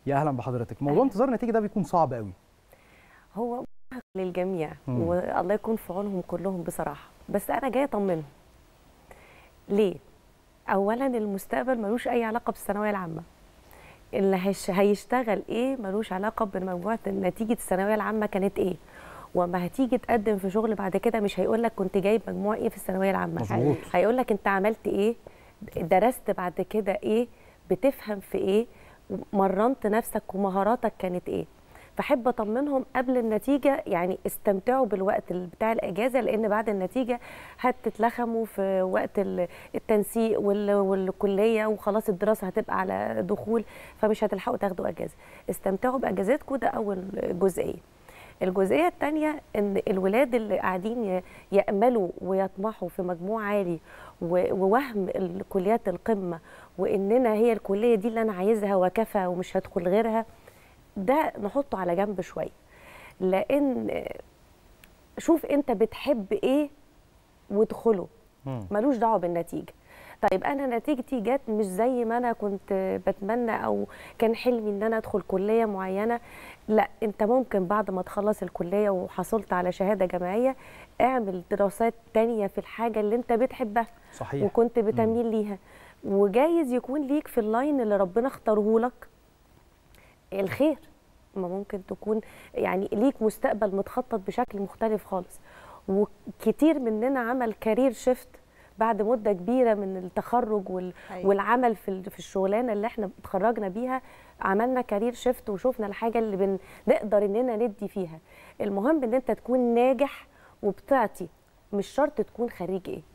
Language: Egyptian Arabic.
يا اهلا بحضرتك موضوع انتظار النتيجه ده بيكون صعب قوي هو مرهق للجميع مم. والله يكون في عونهم كلهم بصراحه بس انا جايه اطمنهم ليه اولا المستقبل ملوش اي علاقه بالثانويه العامه اللي هيش هيشتغل ايه ملوش علاقه بمجموعه نتيجه الثانويه العامه كانت ايه وما هتيجي تقدم في شغل بعد كده مش هيقول لك كنت جايب مجموع ايه في الثانويه العامه مظبوط. هيقول لك انت عملت ايه درست بعد كده ايه بتفهم في ايه مرنت نفسك ومهاراتك كانت ايه فحب اطمنهم قبل النتيجه يعني استمتعوا بالوقت ال- بتاع الاجازه لان بعد النتيجه هتتلخموا في وقت ال- التنسيق وال- والكليه وخلاص الدراسه هتبقى على دخول فمش هتلحقوا تاخدوا اجازه استمتعوا باجازتكم ده اول جزئيه الجزئيه الثانيه ان الولاد اللي قاعدين ي- ياملوا ويطمحوا في مجموع عالي و- ووهم الكليات القمه واننا هي الكليه دي اللي انا عايزها وكفى ومش هدخل غيرها ده نحطه على جنب شويه لان شوف انت بتحب ايه وادخله مم. ملوش دعوه بالنتيجه طيب انا نتيجتي جت مش زي ما انا كنت بتمنى او كان حلمي ان انا ادخل كليه معينه لا انت ممكن بعد ما تخلص الكليه وحصلت على شهاده جامعيه اعمل دراسات تانية في الحاجه اللي انت بتحبها صحيح وكنت بتميل ليها وجايز يكون ليك في اللاين اللي ربنا اختاره لك الخير ما ممكن تكون يعني ليك مستقبل متخطط بشكل مختلف خالص وكتير مننا عمل كارير شيفت بعد مدة كبيرة من التخرج وال... أيوة. والعمل في ال- في الشغلانة اللي احنا اتخرجنا بيها عملنا كارير شيفت وشوفنا الحاجة اللي بن... نقدر اننا ندي فيها المهم ان انت تكون ناجح وبتعطي مش شرط تكون خريج ايه